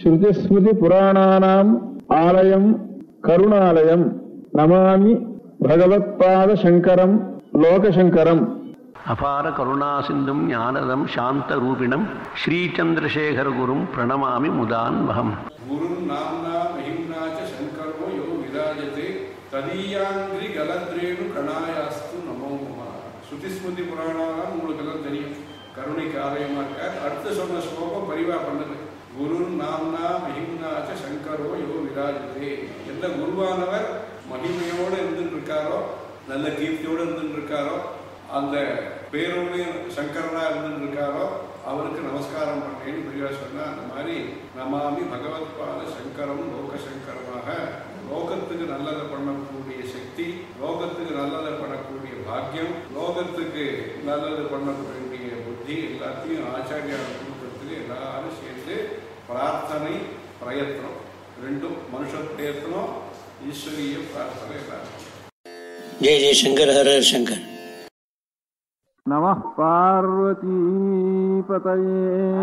ஸ்ருதிஸ்மிருதி புராணானாம் ஆலயம் கருணாலயம் நமாமி பகவத்பாத சங்கரம் லோகசங்கரம் அபார கருணா சிந்தும் ஞானதம் சாந்த ரூபிணம் ஸ்ரீச்சந்திரசேகரகுரும் பிரணமாமி முதான்வகம் गुरुन् नाम्ना महिम्ना च शङ्करो यो विराजते ததீயாங்கிரி கலத்ரேணு கணாயாஸ்து நமோ நம ஸ்ருதிஸ்மிருதி புராணாலாம் உங்களுக்கு எல்லாம் தெரியும் கருணைக்கு ஆலயமா இருக்கார் அடுத்து சொன்ன ஸ்லோகம் பரிவா பண்ணுது குரு நாம்னா மகிம்னாச்ச சங்கரோ யோ விராஜதே எந்த குருவானவர் மகிமையோடு இருந்துட்டு இருக்காரோ நல்ல கீர்த்தியோடு இருந்துட்டு இருக்காரோ அந்த பேரோடு சங்கரனா இருந்துட்டு இருக்காரோ அவருக்கு நமஸ்காரம் பண்ணேன்னு பெரியவா சொன்னா அந்த மாதிரி நமாமி பகவத்பாத சங்கரம் லோக சங்கரமாக லோகத்துக்கு நல்லதை பண்ணக்கூடிய சக்தி லோகத்துக்கு நல்லதை பண்ணக்கூடிய பாக்கியம் லோகத்துக்கு நல்லது பண்ணக்கூடிய புத்தி எல்லாத்தையும் ஆச்சாரியார் கொடுக்கறதுக்கு எல்லாரும் சேர்ந்து பிரார்த்தனை பிரயத்னம் ரெண்டும் மனுஷ பிரயத்னம் ஈஸ்வரிய பிரார்த்தனை எல்லாரும் जय जय शंकर हर हर शंकर நமः பார்வதீபதயே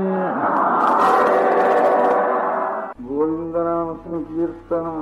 கோவிந்தநாம சங்கீர்த்தனம்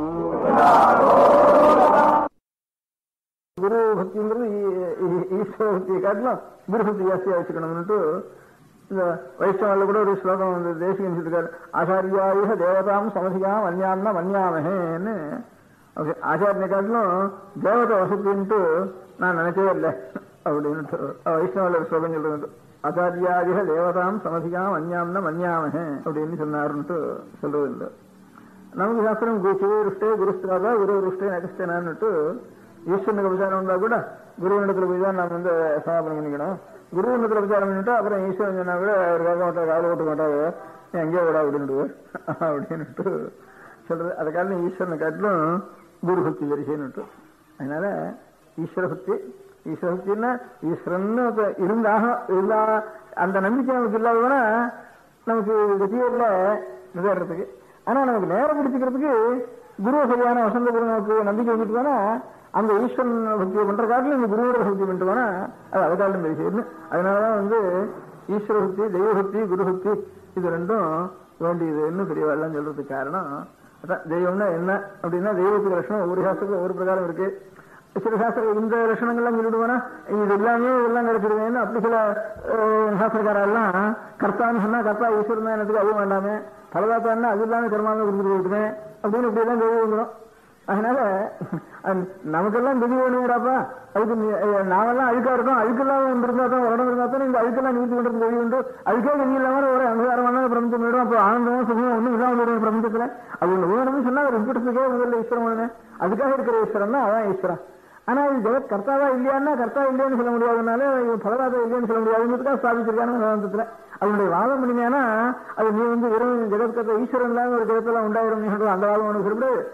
குரு பக்திங்கிறது ஈ- ஈ- ஈஸ்வர பக்தியை காட்டிலும் குரு பக்தி ஜாஸ்தியா வச்சுக்கணும்னுட்டு இந்த வைஷ்ணவர்ல கூட ஒரு ஸ்லோகம் வந்து தேசிகன் சொல்லிருக்காரு ஆச்சாரியாயுக தேவதாம் சமதியாம் அந்யாம்னா மன்யாமஹேன்னு ஓகே ஆச்சாரியனை காட்டிலும் தேவதை வசதின்ட்டு நான் நினைக்கவே இல்லை அப்படின்ட்டு வைஷ்ணவர்ல ஒரு ஸ்லோகம் சொல்றது ஆச்சாரியாதிக தேவதாம் சமதியாம் அந்யாம்னா மன்யாமஹே அப்படின்னு சொன்னாருன்ட்டு சொல்றது இல்லை நமக்கு சாஸ்திரம் சிவருஷ்டே குருஸ்திராதா குரு ருஷ்டே நகஸ்தனான்னுட்டு ஈஸ்வரனுக்கு உபச்சாரம் வந்தா கூட குருவனிடத்துல போய் தான் நாம் வந்து சமாபனம் பண்ணிக்கணும் குருவனிடத்துல உபச்சாரம் பண்ணிட்டு அப்புறம் ஈஸ்வரன் சொன்னா கூட அவர் கேட்க மாட்டார் காது ஓட்ட மாட்டாரு நீ எங்கேயோ விடா அப்படின்ட்டு அப்படின்னுட்டு சொல்றது அதை காட்டிலும் ஈஸ்வரனை காட்டிலும் குரு பக்தி வரிசைன்னுட்டு அதனால ஈஸ்வர பக்தி ஈஸ்வர பக்தின்னா ஈஸ்வரன் இருந்தாக இருந்தா அந்த நம்பிக்கை நமக்கு இல்லாதவனா நமக்கு கத்தியே இல்லை நிறைவேறதுக்கு ஆனா நமக்கு நேரம் பிடிச்சிக்கிறதுக்கு குரு சரியான வசந்த குரு நமக்கு நம்பிக்கை வந்துட்டு தானே அந்த ஈஸ்வரன் பக்தியை பண்ற காட்டிலும் இந்த குருவோட பக்தி பண்ணிட்டு தானே அது அதை காட்டிலும் பெரிய அதனாலதான் வந்து ஈஸ்வர பக்தி தெய்வ பக்தி குரு பக்தி இது ரெண்டும் வேண்டியதுன்னு பெரியவாள்லாம் சொல்றதுக்கு காரணம் அதான் தெய்வம்னா என்ன அப்படின்னா தெய்வத்துக்கு லட்சணம் ஒவ்வொரு சாஸ்திரத்துக்கு ஒவ்வொரு பிரகாரம் இருக்கு சில சாஸ்திரம் இந்த லட்சணங்கள்லாம் சொல்லிடுவானா இது எல்லாமே இதெல்லாம் கிடைச்சிருவேன்னு அப்படி சில சாஸ்திரக்காரெல்லாம் கர்த்தான்னு சொன்னா கர்த்தா ஈஸ்வரன் தான் எனக்கு அதுவும் வேண்டாமே பலதாத்தான்னா அது இல்லாம கர்மாவை கொடுத்துட்டு போயிட்டுமே அப்படின்னு இப்படி எல்லாம் தெய்வம் வந்துடும் அதனால அஹ், நமக்கெல்லாம் திதி வேணுங்கிறாப்பா அதுக்கு நீ- அஹ், நாமெல்லாம் அழுக்கா இருக்கோம் அழுக்கெல்லாம் ஒன்று இருந்தா தான் ஒரு இடம் இருந்தா தான் இந்த அழுக்கெல்லாம் நீதி பண்றது தெரிய உண்டு அழுக்கே கதி இல்லாம ஒரு அங்ககாரமான பிரபஞ்சம் போயிடும் அப்போ ஆனந்தமும் சுகமும் ஒண்ணும் இல்லாம போயிடும் பிரபஞ்சத்துல அது ஒண்ணு வேணும்னு சொன்னா ஒரு விட்டுறதுக்கே முதல்ல ஈஸ்வரன் வேணுமே அதுக்காக இருக்கிற ஈஸ்வரன் தான் அதான் ஈஸ்வரன் ஆனா இது ஜெகத் கர்த்தாவா இல்லையான்னா கர்த்தா இல்லைன்னு சொல்ல முடியாதனால இவன் பலராத இல்லைன்னு சொல்ல முடியாதுங்கிறதுக்காக ஸ்தாபிச்சிருக்கான வேதாந்தத்துல அவனுடைய வாதம் பண்ணினேன்னா அது நீ வந்து வெறும் ஜெகத் கர்த்தா ஈஸ்வரன் இல்லாம ஒரு ஜெகத்தெல்லாம் உண்டாயிரும் நீ சொல்ற அந்த வாதம் உனக்கு சொல்லக்கூடாது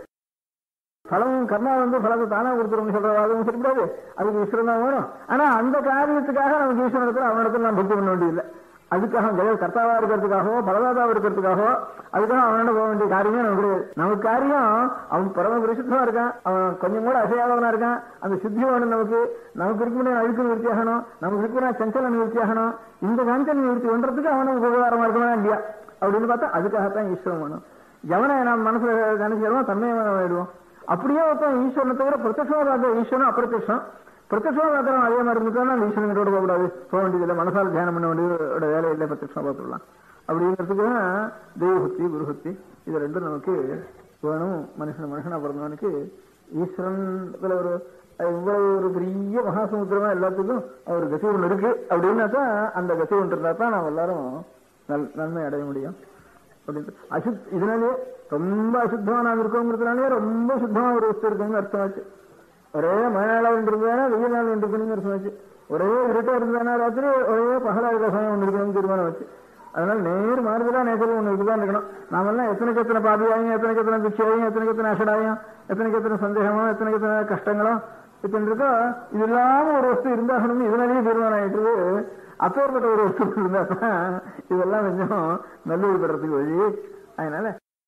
பலம் கர்மா வந்து பலத்தை தானா கொடுத்துரும் சொல்ற வாதம் சொல்லக்கூடாது அதுக்கு ஈஸ்வரன் தான் வேணும் ஆனா அந்த காரியத்துக்காக நமக்கு ஈஸ்வரன் இடத்துல அவனிடத்துல நான் பக்தி பண்ண வேண்டியதில்லை அதுக்காக ஜெகத் கர்த்தாவா இருக்கிறதுக்காகவோ பலதாதாவா இருக்கிறதுக்காகவோ அதுக்காக அவனோட போக வேண்டிய காரியமே நமக்கு கிடையாது நமக்கு காரியம் அவன் பரம பரிசுத்தமா இருக்கான் அவன் கொஞ்சம் கூட அசையாதவனா இருக்கான் அந்த சுத்தி வேணும் நமக்கு நமக்கு இருக்க அழுக்கு நிவர்த்தி ஆகணும் நமக்கு இருக்கிற சஞ்சல நிவர்த்தி ஆகணும் இந்த சஞ்சல நிவர்த்தி பண்றதுக்கு அவனுக்கு உபகாரமா இருக்கணும் இல்லையா அப்படின்னு பார்த்தா அதுக்காகத்தான் ஈஸ்வரன் வேணும் எவனை நம்ம மனசுல நினைக்கிறோம் தன்மை ஆயிடுவோம் அப்படியே ஒருத்தன் ஈஸ்வரனை தவிர பிரத்யட்சமா பார்த்த ஈஸ்வரன் அப்பிரத்யட்சம் பிரத்யட்சமா பார்க்கறவன் அதே மாதிரி இருந்துட்டா அந்த ஈஸ்வரன் கிட்ட போகக்கூடாது போக வேண்டியதில்லை மனசால தியானம் பண்ண வேண்டியதோட வேலை இல்லை பிரத்யட்சமா பார்த்துடலாம் அப்படிங்கிறதுக்கு தான் தெய்வபக்தி குருபக்தி இது ரெண்டும் நமக்கு வேணும் மனுஷன் மனுஷனா பிறந்தவனுக்கு ஈஸ்வரன் இதுல ஒரு இவ்வளவு ஒரு பெரிய மகாசமுத்திரமா எல்லாத்துக்கும் ஒரு கதி ஒன்று இருக்கு அப்படின்னா தான் அந்த கதி ஒன்று இருந்தா தான் நாம் எல்லாரும் நல்- நன்மை அடைய முடியும் அப்படின்ட்டு அசுத் இதனாலே ரொம்ப அசுத்தமா நாம் இருக்கோங்கிறதுனாலே ரொம்ப சுத்தமா ஒரு வஸ்து இருக்குன்னு அர்த்தமாச்சு ஒரே மழை நாளா இருந்திருந்தா வெயில் நாள் இருக்கணும்னு அர்த்தமாச்சு ஒரே இருட்டா இருந்தானா ராத்திரி ஒரே பகலா இருக்கிற சமயம் ஒன்று இருக்கணும்னு தீர்மானம் வச்சு அதனால நேர் மாறுதலா நேச்சர் ஒன்று இருக்குதான் இருக்கணும் நாமெல்லாம் எத்தனைக்கு எத்தனை பாபியாயும் எத்தனைக்கு எத்தனை பிச்சையாயும் எத்தனைக்கு எத்தனை அசடாயும் எத்தனைக்கு எத்தனை சந்தேகமோ எத்தனைக்கு எத்தனை கஷ்டங்களோ இத்தனை இருக்கோ இது இல்லாம ஒரு வஸ்து இருந்தாகணும்னு இதனாலேயே தீர்மானம் ஆயிட்டு அப்பேற்பட்ட ஒரு வஸ்து இருந்தா தான் இதெல்லாம் கொஞ்சம் நல்லுபடுறதுக்கு வழி அதனால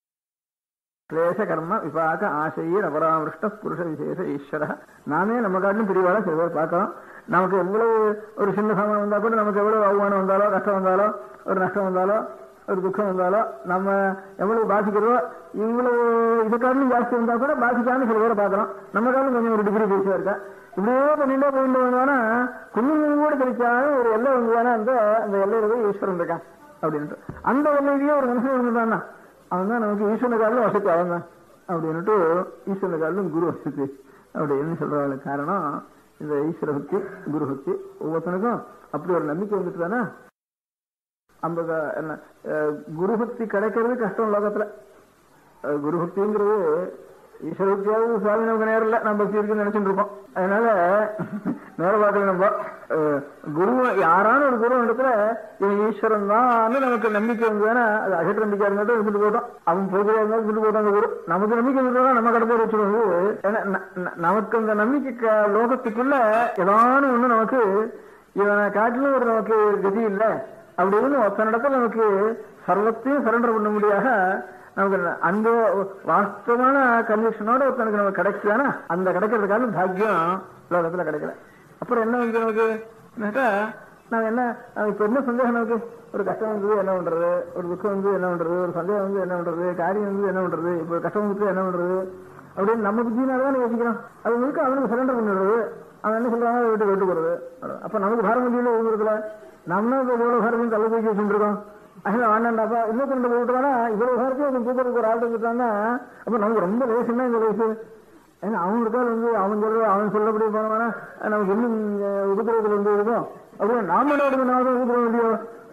கிளேச கர்ம விபாக ஆசையே அபராமிருஷ்ட புருஷ விசேஷ ஈஸ்வர நாமே நம்ம காட்டிலும் பெரியவாள சில பேர் பார்க்கலாம் நமக்கு எவ்வளவு ஒரு சின்ன சமயம் வந்தா கூட நமக்கு எவ்வளவு அவமானம் வந்தாலோ கஷ்டம் வந்தாலோ ஒரு நஷ்டம் வந்தாலோ ஒரு துக்கம் வந்தாலோ நம்ம எவ்வளவு பாதிக்கிறதோ இவ்வளவு இது காரணம் ஜாஸ்தி இருந்தா கூட பாதிக்காம சில பேரை பார்க்கலாம் நம்ம காலம் கொஞ்சம் ஒரு டிகிரி பேசியா இருக்கா இப்படியே பண்ணிட்டே போயிட்டு வந்தோம்னா கொஞ்சம் கூட கிடைச்சாலும் ஒரு எல்லை வந்ததானா அந்த அந்த எல்லையில போய் ஈஸ்வரன் இருக்கான் அப்படின்ட்டு அந்த எல்லையிலேயே ஒரு மனுஷன் இருந்தான்னா அவன் தான் நமக்கு ஈஸ்வரன காலிலும் வசதி அவன் தான் அப்படின்னுட்டு ஈஸ்வரன காலிலும் குரு வசதி அப்படின்னு சொல்றாங்க காரணம் இந்த ஈஸ்வர பக்தி குரு பக்தி ஒவ்வொருத்தனுக்கும் அப்படி ஒரு நம்பிக்கை வந்துட்டு தானே அந்த க- என்ன அஹ், குரு பக்தி கிடைக்கிறது கஷ்டம் லோகத்துல அஹ், குரு பக்திங்கிறது ஈஸ்வர பக்தியாவது சுவாமி நமக்கு நேரம் இல்லை நம்ம பக்தி இருக்குன்னு நினைச்சிட்டு இருக்கோம் அதனால நேர பார்க்கல நம்ம அஹ், குரு யாரான ஒரு குரு இடத்துல இவன் ஈஸ்வரன் தான் நமக்கு நம்பிக்கை வந்ததுன்னா அது அகற்ற நம்பிக்கை இருந்தாலும் இருந்துட்டு போட்டோம் அவன் போகிறா இருந்தாலும் இருந்துட்டு போட்டோம் அந்த குரு நமக்கு நம்பிக்கை இருந்தாலும் நம்ம கடப்பை வச்சுருவோம் ஏன்னா ந- ந- நமக்கு அந்த நம்பிக்கை க- லோகத்துக்குள்ள ஏதானு ஒண்ணு நமக்கு இவனை காட்டிலும் ஒரு நமக்கு கதி இல்லை அப்படின்னு ஒத்தனிடத்துல நமக்கு சர்வத்தையும் சரண்டர் பண்ண முடியாத நமக்கு அந்த வாஸ்தவமான கன்விக்ஷனோட ஒருத்தனுக்கு நமக்கு கிடைச்சானா அந்த கிடைக்கிறதுக்கான பாக்கியம் லோகத்துல கிடைக்கல அப்புறம் என்ன வந்து நமக்கு என்னக்கா நான் என்ன நான் இப்ப என்ன சந்தேகம் நமக்கு ஒரு கஷ்டம் வந்து என்ன பண்றது ஒரு துக்கம் வந்து என்ன பண்றது ஒரு சந்தேகம் வந்து என்ன பண்றது காரியம் வந்து என்ன பண்றது இப்ப ஒரு கஷ்டம் வந்து என்ன பண்றது அப்படின்னு நம்ம புத்தியினால தான் யோசிக்கிறோம் அது முழுக்க அவனுக்கு சரண்டர் பண்ணிடுறது அவன் என்ன சொல்றாங்க அதை விட்டு விட்டு போறது அப்ப நமக்கு பாரம் முடியல இருக்கிறதுல நம்ம இப்ப இவ்வளவு பாரத்தையும் தள்ள தூக்கி வச்சுருக்கோம் அதனால வேண்டாண்டாப்பா இன்னொரு ரெண்டு போட்டுவானா இவ்வளவு பாரத்தையும் கொஞ்சம் தூக்கிறதுக்கு ஒரு ஆள் இருந்துட்டான்னா அப்ப நமக்கு ரொம்ப லேசுன்னா இந்த லேசு ஏன்னா அவன் இருக்கால் வந்து அவன் சொல்ற அவன் சொல்லபடி போனவனா நமக்கு இன்னும் உதுக்குறதுல வந்து இருக்கும் அப்படியே நாம என்ன நாம தான் உதுக்குற வேண்டியோ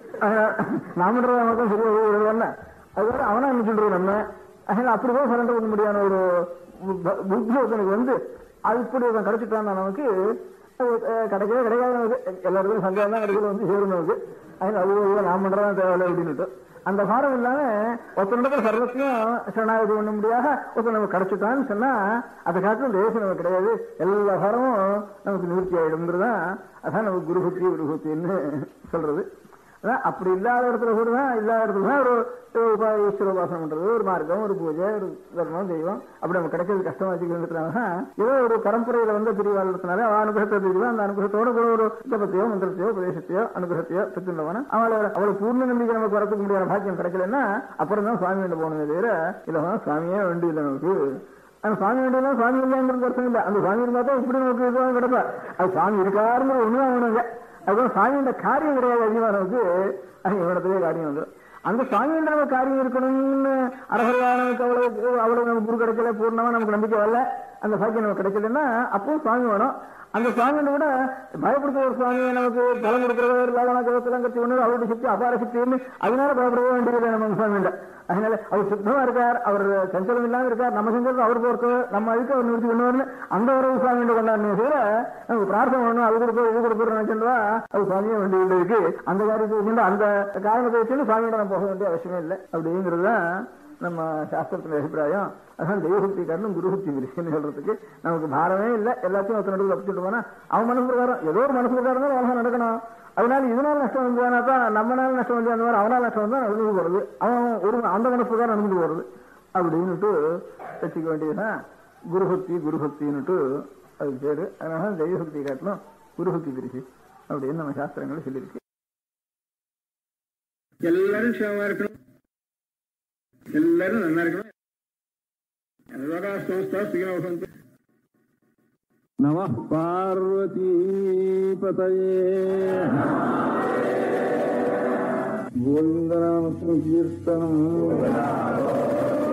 நாமன்றத மட்டும் சரியா உதுக்குறது அதுக்காக அவனா என்ன சொல்றது நம்ம அதனால அப்படிதான் சரண்டர் பண்ண முடியாத ஒரு பு- புத்தி ஒருத்தனுக்கு வந்து அது இப்படி ஒருத்தன் கிடைச்சிட்டான்னா நமக்கு அது, அஹ், கிடைக்கவே கிடைக்காது நமக்கு எல்லாருக்கும் சந்தேகம் தான் கிடைக்கல வந்து சேரும் நமக்கு அதனால அது ஐயோ, நான் பண்றதான் தேவையில்லை அப்படின்னுட்டு அந்த பாரம் இல்லாம ஒருத்தனிடத்துல சர்வத்தையும் சரணாகதி பண்ண முடியாத ஒருத்தன் நமக்கு கிடைச்சிட்டான்னு சொன்னா அதை காட்டிலும் தேசம் நமக்கு கிடையாது எல்லா பாரமும் நமக்கு நிவர்த்தி ஆயிடும்ங்கிறதான் அதான் நமக்கு குருபக்தி குருபக்தின்னு சொல்றது அதான் அப்படி இல்லாத இடத்துல கூட தான் இல்லாத இடத்துல தான் ஒரு ஒரு உபா- ஈஸ்வர உபாசனம் பண்றது ஒரு மார்க்கம் ஒரு பூஜை ஒரு தர்மம் தெய்வம் அப்படி நம்ம கிடைக்கிறது கஷ்டமா வச்சுக்கிறதுனால தான் ஏதோ ஒரு பரம்பரையில வந்த பிரிவாளத்தினால அவன் அனுகிரகத்தை பிரிவு அந்த அனுகிரகத்தோட கூட ஒரு ஜபத்தையோ மந்திரத்தையோ உபதேசத்தையோ அனுகிரகத்தையோ பெற்றுள்ளவன அவளை அவளை பூர்ண நம்பிக்கை நமக்கு வரத்துக்கு முடியாத பாக்கியம் கிடைக்கலன்னா அப்புறம் தான் சுவாமி வேண்ட போகணுமே தவிர இல்லைன்னா சுவாமியே வேண்டி இல்லை நமக்கு அந்த சுவாமி வேண்டியதான் சுவாமி இல்லைங்கிறது அர்த்தம் இல்லை அந்த சுவாமி இருந்தா தான் இப்படி நமக்கு இதுவாக கிடப்பா அது சுவாமி இருக்காருங்கிற ஒண்ணுதான் வேணுங்க அதுவும் சுவாமியோட காரியம் கிடையாது அதிகமா நமக்கு அது இவனத்திலே காரியம் வந்துடும் அந்த சுவாமியோட நமக்கு காரியம் இருக்கணும்னு அரசரையா நமக்கு அவ்வளவு அவ்வளவு நமக்கு குரு கிடைக்கல பூர்ணமா நமக்கு நம்பிக்கை வரல அந்த பாக்கியம் நமக்கு கிடைக்கலன்னா அப்பவும் சுவாமி வேணும் அந்த சுவாமியோட விட பயப்படுத்த ஒரு சுவாமியை நமக்கு பலம் கொடுக்கிறவர் லவண கவசலம் கட்சி ஒண்ணு அவருடைய சக்தி அபார சக்தின்னு அதனால பயப்படவே வேண்டியதில்லை நம்ம சுவாமியோட அதனால அவர் சுத்தமா இருக்கார் அவர் சஞ்சலம் இல்லாம இருக்கார் நம்ம செஞ்சது அவர் பொறுத்து நம்ம அதுக்கு அவர் நிறுத்தி பண்ணுவார்னு அந்த ஒரு சுவாமியோட கொண்டாடுனே தவிர நமக்கு பிரார்த்தனை பண்ணணும் அது கொடுப்போம் இது கொடுப்போம் நினைச்சிருந்தா அது சுவாமியே வேண்டி இருக்கு அந்த காரியத்தை வச்சுட்டு அந்த காரணத்தை வச்சுட்டு சுவாமியோட நம்ம போக வேண்டிய அவசியமே இல்லை அப்படிங்கிறது தான் நம்ம சாஸ்திரத்தின் அபிப்பிராயம் அதான் தெய்வபக்தி காரணம் குருபக்தி விரிசுன்னு சொல்றதுக்கு நமக்கு பாரமே இல்லை எல்லாத்தையும் ஒருத்தர் நடுவில் தப்பிச்சுட்டு போனா அவன் மனசு பிரகாரம் ஏதோ ஒரு மனசு பிரகாரம் தான் உலகம் நடக்கணும் அதனால இதனால நஷ்டம் வந்ததுனா தான் நம்மனால நஷ்டம் வந்து அந்த மாதிரி அவனால நஷ்டம் வந்தா நடந்து போறது அவன் ஒரு அந்த மனசு பிரகாரம் நடந்து போறது அப்படின்னுட்டு வச்சுக்க வேண்டியதுதான் குருபக்தி குருபக்தின்னுட்டு அது பேரு அதனால தெய்வபக்தி காட்டணும் குருபக்தி பிரிச்சு அப்படின்னு நம்ம சாஸ்திரங்கள் சொல்லியிருக்கு எல்லாரும் க்ஷேமமா இருக்கணும் எல்லாரும் நல்லா இருக்கணும் லோகா சமஸ்தா சுகினோ சந்து நம பார்வதி பதயே கோவிந்தநாம கீர்த்தனம்